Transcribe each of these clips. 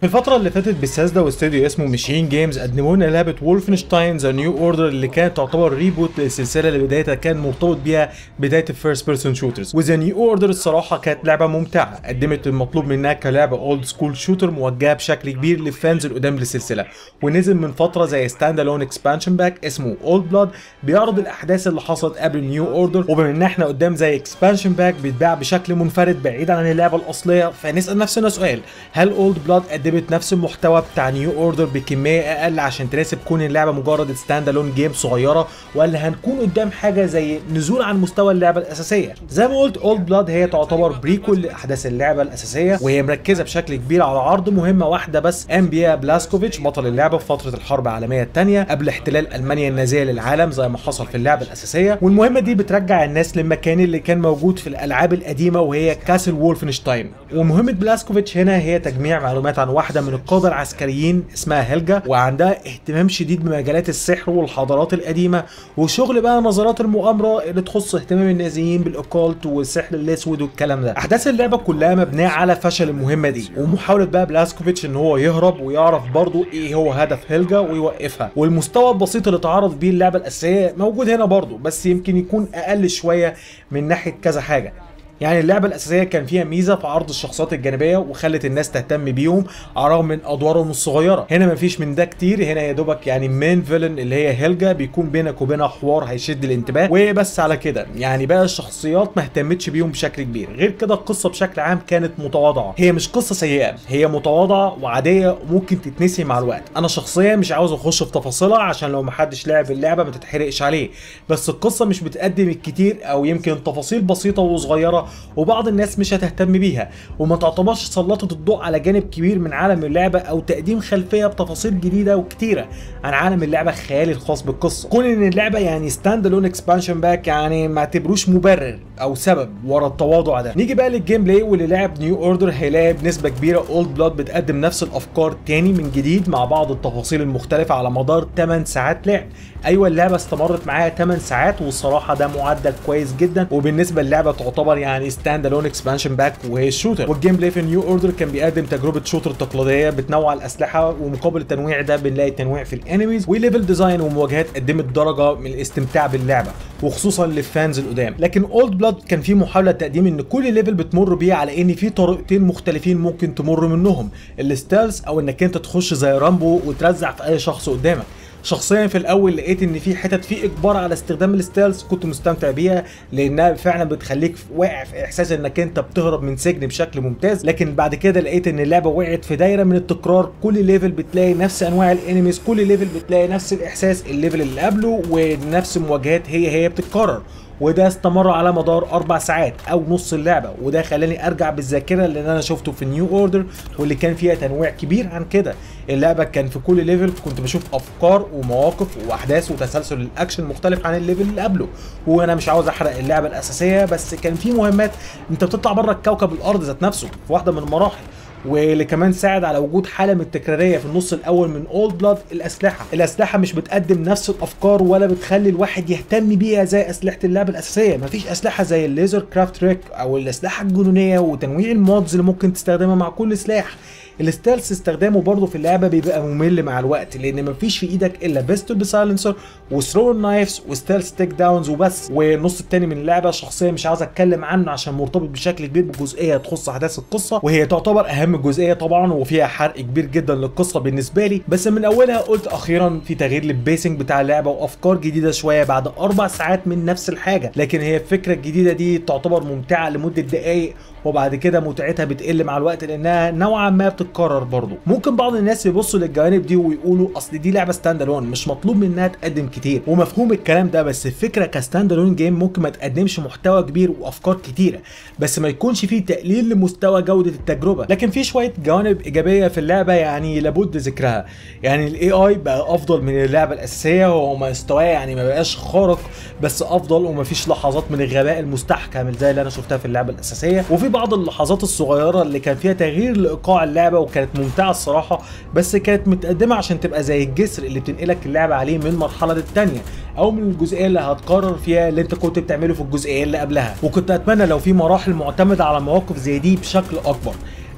في الفترة اللي فاتت بيساسدا واستوديو اسمه ماشين جيمز قدموا لنا لعبة وولفنشتاين ذا نيو اوردر اللي كانت تعتبر ريبوت للسلسلة اللي بدايتها كان مرتبط بيها بداية الفيرست بيرسون شوترز وذا نيو اوردر الصراحة كانت لعبة ممتعة قدمت المطلوب منها كلعبة اولد سكول شوتر موجهة بشكل كبير للفانز القدام للسلسلة ونزل من فترة زي ستاند الون اكسبانشن باك اسمه اولد بلاد بيعرض الاحداث اللي حصلت قبل نيو اوردر وبما ان احنا قدام زي اكسبانشن باك بيتباع بشكل منفرد بعيد عن اللعبة الاصلية فنسأل نفسنا سؤال هل اولد بلاد قدمت نفس المحتوى بتاع نيو اوردر بكميه اقل عشان تناسب كون اللعبه مجرد ستاند الون جيم صغيره ولا هنكون قدام حاجه زي نزول عن مستوى اللعبه الاساسيه زي ما قلت اولد بلاد هي تعتبر بريكول لاحداث اللعبه الاساسيه وهي مركزه بشكل كبير على عرض مهمه واحده بس انبيا بلاسكوفيتش بطل اللعبه في فتره الحرب العالميه الثانيه قبل احتلال المانيا النازيه للعالم زي ما حصل في اللعبه الاساسيه والمهمه دي بترجع الناس للمكان اللي كان موجود في الالعاب القديمه وهي كاسل وولفنشتاين ومهمه بلاسكوفيتش هنا هي تجميع معلومات عن واحده من القاده العسكريين اسمها هيلجا وعندها اهتمام شديد بمجالات السحر والحضارات القديمه وشغل بقى نظرات المؤامره اللي تخص اهتمام النازيين بالاوكولت والسحر الاسود والكلام ده احداث اللعبه كلها مبنيه على فشل المهمه دي ومحاوله بقى بلاسكوفيتش ان هو يهرب ويعرف برضه ايه هو هدف هيلجا ويوقفها والمستوى البسيط اللي اتعرض بيه اللعبه الاساسيه موجود هنا برضه بس يمكن يكون اقل شويه من ناحيه كذا حاجه يعني اللعبه الاساسيه كان فيها ميزه في عرض الشخصيات الجانبيه وخلت الناس تهتم بيهم على الرغم من ادوارهم الصغيره هنا مفيش من ده كتير هنا يا دوبك يعني مين فيلن اللي هي هيلجا بيكون بينك وبينها حوار هيشد الانتباه وبس على كده يعني بقى الشخصيات ما اهتمتش بيهم بشكل كبير غير كده القصه بشكل عام كانت متواضعه هي مش قصه سيئه هي متواضعه وعاديه وممكن تتنسي مع الوقت انا شخصيا مش عاوز اخش في تفاصيلها عشان لو محدش لعب اللعبه ما تتحرقش عليه بس القصه مش بتقدم الكتير او يمكن تفاصيل بسيطه وصغيره وبعض الناس مش هتهتم بيها وما تعتبرش سلطت الضوء على جانب كبير من عالم اللعبه او تقديم خلفيه بتفاصيل جديده وكتيره عن عالم اللعبه الخيالي الخاص بالقصه كون ان اللعبه يعني ستاند الون اكسبانشن باك يعني ما اعتبروش مبرر او سبب ورا التواضع ده نيجي بقى للجيم بلاي واللي لعب نيو اوردر هيلاقي بنسبه كبيره اولد بلاد بتقدم نفس الافكار تاني من جديد مع بعض التفاصيل المختلفه على مدار 8 ساعات لعب ايوه اللعبه استمرت معايا 8 ساعات والصراحه ده معدل كويس جدا وبالنسبه للعبه تعتبر يعني ستاند الون اكسبانشن باك وهي الشوتر والجيم بلاي في نيو اوردر كان بيقدم تجربه شوتر تقليديه بتنوع الاسلحه ومقابل التنويع ده بنلاقي تنويع في الانميز وليفل ديزاين ومواجهات قدمت درجه من الاستمتاع باللعبه وخصوصا للفانز القدام لكن اولد بلاد كان في محاوله تقديم ان كل ليفل بتمر بيه على ان في طريقتين مختلفين ممكن تمر منهم الستيلز او انك انت تخش زي رامبو وترزع في اي شخص قدامك شخصيا في الاول لقيت ان في حتت في اجبار على استخدام الستيلز كنت مستمتع بيها لانها فعلا بتخليك واقع في احساس انك انت بتهرب من سجن بشكل ممتاز لكن بعد كده لقيت ان اللعبه وقعت في دايره من التكرار كل ليفل بتلاقي نفس انواع الانيميز كل ليفل بتلاقي نفس الاحساس الليفل اللي قبله ونفس المواجهات هي هي بتتكرر وده استمر على مدار اربع ساعات او نص اللعبه وده خلاني ارجع بالذاكره اللي انا شفته في نيو اوردر واللي كان فيها تنويع كبير عن كده اللعبه كان في كل ليفل كنت بشوف افكار ومواقف واحداث وتسلسل الاكشن مختلف عن الليفل اللي قبله وانا مش عاوز احرق اللعبه الاساسيه بس كان في مهمات انت بتطلع بره الكوكب الارض ذات نفسه في واحده من المراحل واللي كمان ساعد على وجود حاله من التكراريه في النص الاول من اولد بلاد الاسلحه الاسلحه مش بتقدم نفس الافكار ولا بتخلي الواحد يهتم بيها زي اسلحه اللعبه الاساسيه مفيش اسلحه زي الليزر كرافت ريك او الاسلحه الجنونيه وتنويع المودز اللي ممكن تستخدمها مع كل سلاح الستيلز استخدامه برضه في اللعبه بيبقى ممل مع الوقت لان مفيش في ايدك الا بيستول بسايلنسر وثرو نايفز وستيلز تيك داونز وبس والنص التاني من اللعبه شخصيا مش عاوز اتكلم عنه عشان مرتبط بشكل كبير بجزئيه تخص احداث القصه وهي تعتبر اهم جزئيه طبعا وفيها حرق كبير جدا للقصه بالنسبه لي بس من اولها قلت اخيرا في تغيير للبيسنج بتاع اللعبه وافكار جديده شويه بعد اربع ساعات من نفس الحاجه لكن هي الفكره الجديده دي تعتبر ممتعه لمده دقائق وبعد كده متعتها بتقل مع الوقت لانها نوعا ما بتتكرر برضه ممكن بعض الناس يبصوا للجوانب دي ويقولوا اصل دي لعبه ستاند الون مش مطلوب منها تقدم كتير ومفهوم الكلام ده بس الفكره كستاند الون جيم ممكن ما تقدمش محتوى كبير وافكار كتيره بس ما يكونش فيه تقليل لمستوى جوده التجربه لكن في شويه جوانب ايجابيه في اللعبه يعني لابد ذكرها يعني الاي اي بقى افضل من اللعبه الاساسيه وهو مستواه يعني ما بقاش خارق بس افضل ومفيش لحظات من الغباء المستحكم زي اللي انا شفتها في اللعبه الاساسيه وفي بعض اللحظات الصغيره اللي كان فيها تغيير لايقاع اللعبه وكانت ممتعه الصراحه بس كانت متقدمه عشان تبقى زي الجسر اللي بتنقلك اللعبه عليه من مرحله للتانيه او من الجزئيه اللي هتقرر فيها اللي انت كنت بتعمله في الجزئيه اللي قبلها وكنت اتمنى لو في مراحل معتمده على مواقف زي دي بشكل اكبر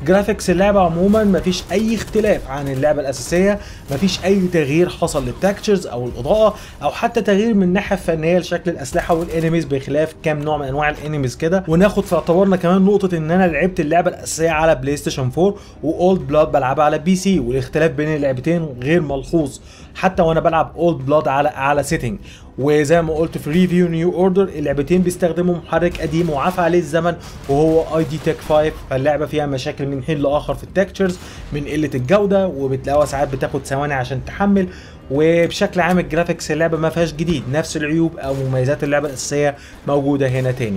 جرافيكس اللعبه عموما مفيش اي اختلاف عن اللعبه الاساسيه مفيش اي تغيير حصل للتكتشرز او الاضاءه او حتى تغيير من الناحيه الفنيه لشكل الاسلحه والانيميز بخلاف كام نوع من انواع الانيميز كده وناخد في اعتبارنا كمان نقطه ان انا لعبت اللعبه الاساسيه على بلاي ستيشن 4 واولد بلاد بلعبها على بي سي والاختلاف بين اللعبتين غير ملحوظ حتى وانا بلعب اولد بلاد على اعلى سيتنج وزي ما قلت في ريفيو نيو اوردر اللعبتين بيستخدموا محرك قديم وعفى عليه الزمن وهو اي دي تك 5 فاللعبه فيها مشاكل من حين لاخر في التكتشرز من قله الجوده وبتلاقوها ساعات بتاخد ثواني عشان تحمل وبشكل عام الجرافيكس اللعبه ما فيهاش جديد نفس العيوب او مميزات اللعبه الاساسيه موجوده هنا تاني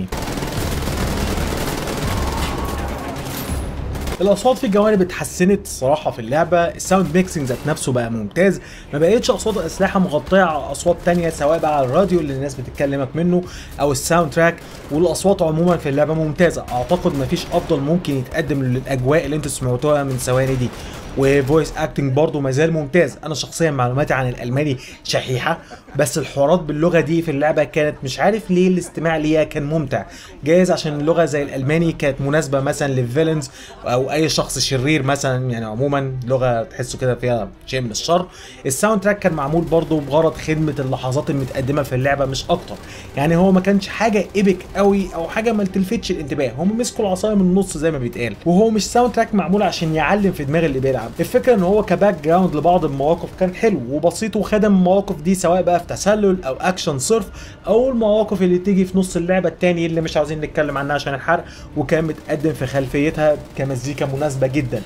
الاصوات في الجوانب اتحسنت الصراحه في اللعبه الساوند ميكسنج ذات نفسه بقى ممتاز ما بقتش اصوات الاسلحه مغطيه على اصوات تانية سواء بقى على الراديو اللي الناس بتتكلمك منه او الساوند تراك والاصوات عموما في اللعبه ممتازه اعتقد مفيش افضل ممكن يتقدم للاجواء اللي انتوا سمعتوها من ثواني دي وفويس اكتنج برضه ما زال ممتاز انا شخصيا معلوماتي عن الالماني شحيحه بس الحوارات باللغه دي في اللعبه كانت مش عارف ليه الاستماع ليها كان ممتع جايز عشان اللغه زي الالماني كانت مناسبه مثلا للفيلنز او اي شخص شرير مثلا يعني عموما لغه تحسه كده فيها شيء من الشر الساوند تراك كان معمول برضه بغرض خدمه اللحظات المتقدمه في اللعبه مش اكتر يعني هو ما كانش حاجه ايبك قوي او حاجه ما تلفتش الانتباه هم مسكوا العصايه من النص زي ما بيتقال وهو مش ساوند تراك معمول عشان يعلم في دماغ اللي بيلعب الفكره ان هو كباك جراوند لبعض المواقف كان حلو وبسيط وخدم المواقف دي سواء بقى في تسلل او اكشن صرف او المواقف اللي تيجي في نص اللعبه التاني اللي مش عاوزين نتكلم عنها عشان الحرق وكان متقدم في خلفيتها كمزيكا مناسبه جدا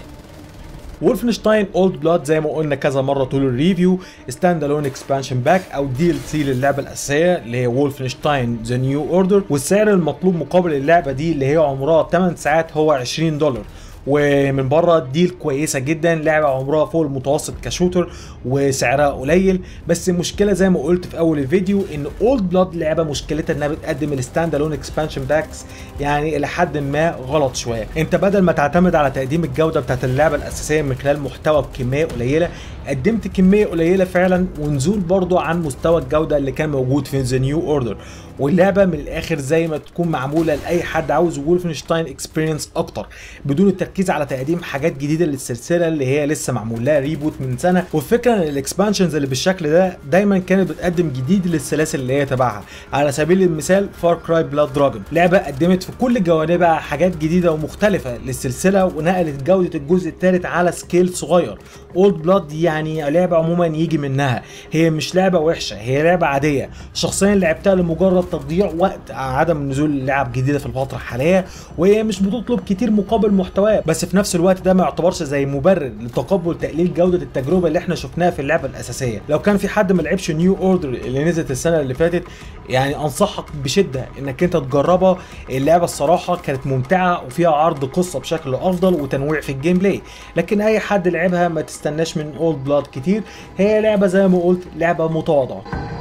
وولفنشتاين اولد بلاد زي ما قلنا كذا مره طول الريفيو ستاند الون اكسبانشن باك او دي ال سي للعبه الاساسيه اللي هي وولفنشتاين ذا نيو اوردر والسعر المطلوب مقابل اللعبه دي اللي هي عمرها 8 ساعات هو 20 دولار ومن بره ديل كويسه جدا لعبه عمرها فوق المتوسط كشوتر وسعرها قليل بس المشكله زي ما قلت في اول الفيديو ان اولد بلاد لعبه مشكلتها انها بتقدم الستاند الون اكسبانشن باكس يعني الى حد ما غلط شويه انت بدل ما تعتمد على تقديم الجوده بتاعت اللعبه الاساسيه من خلال محتوى بكميه قليله قدمت كميه قليله فعلا ونزول برضو عن مستوى الجوده اللي كان موجود في ذا نيو اوردر واللعبه من الاخر زي ما تكون معموله لاي حد عاوز وولفنشتاين اكسبيرينس اكتر بدون التركيز على تقديم حاجات جديده للسلسله اللي هي لسه معمول لها ريبوت من سنه والفكره ان الاكسبانشنز اللي بالشكل ده دايما كانت بتقدم جديد للسلاسل اللي هي تبعها على سبيل المثال فار كراي بلاد دراجون لعبه قدمت في كل جوانبها حاجات جديده ومختلفه للسلسله ونقلت جوده الجزء الثالث على سكيل صغير اولد بلاد يعني لعبه عموما يجي منها هي مش لعبه وحشه هي لعبه عاديه شخصيا لعبتها لمجرد تضييع وقت عدم نزول لعب جديده في الفتره الحاليه وهي مش بتطلب كتير مقابل محتواه بس في نفس الوقت ده ما يعتبرش زي مبرر لتقبل تقليل جوده التجربه اللي احنا شفناها في اللعبه الاساسيه لو كان في حد ما لعبش نيو اوردر اللي نزلت السنه اللي فاتت يعني انصحك بشده انك انت تجربها اللعبه الصراحه كانت ممتعه وفيها عرض قصه بشكل افضل وتنويع في الجيم بلاي لكن اي حد لعبها ما تستناش من اولد بلاد كتير هي لعبه زي ما قلت لعبه متواضعه